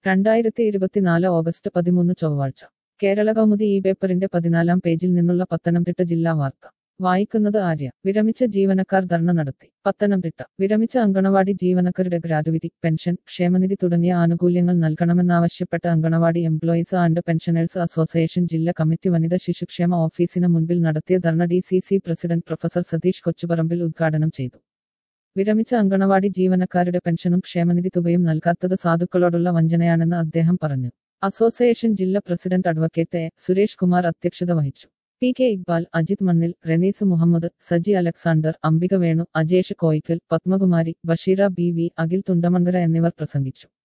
രണ്ടായിരത്തി ഇരുപത്തിനാല് ഓഗസ്റ്റ് പതിമൂന്ന് ചൊവ്വാഴ്ച കേരള കൗമുദി ഈ പേപ്പറിന്റെ പതിനാലാം പേജിൽ നിന്നുള്ള പത്തനംതിട്ട ജില്ലാ വാർത്ത വായിക്കുന്നത് ആര്യ വിരമിച്ച ജീവനക്കാർ ധർണ നടത്തി പത്തനംതിട്ട വിരമിച്ച അങ്കണവാടി ജീവനക്കാരുടെ ഗ്രാറ്റുവിറ്റി പെൻഷൻ ക്ഷേമനിധി തുടങ്ങിയ ആനുകൂല്യങ്ങൾ നൽകണമെന്നാവശ്യപ്പെട്ട് anganwadi employees and pensioners association ജില്ലാ കമ്മിറ്റി വനിതാ ശിശുക്ഷേമ ഓഫീസിന് മുൻപിൽ നടത്തിയ dharna D C C president professor Satheesh Kochuparambil ഉദ്ഘാടനം ചെയ്തു വിരമിച്ച അങ്കണവാടി ജീവനക്കാരുടെ പെൻഷനും ക്ഷേമനിധി തുകയും നൽകാത്തത് സാധുക്കളോടുള്ള വഞ്ചനയാണെന്ന് അദ്ദേഹം പറഞ്ഞു അസോസിയേഷൻ ജില്ലാ president advocate A Suresh Kumar അധ്യക്ഷത വഹിച്ചു P K Iqbal Ajith Mannil Renees Muhammad Saji Alexander Ambika Venu Ajesh Koyickal Padmakumari Basheera B V Akhil Thundamankara എന്നിവർ പ്രസംഗിച്ചു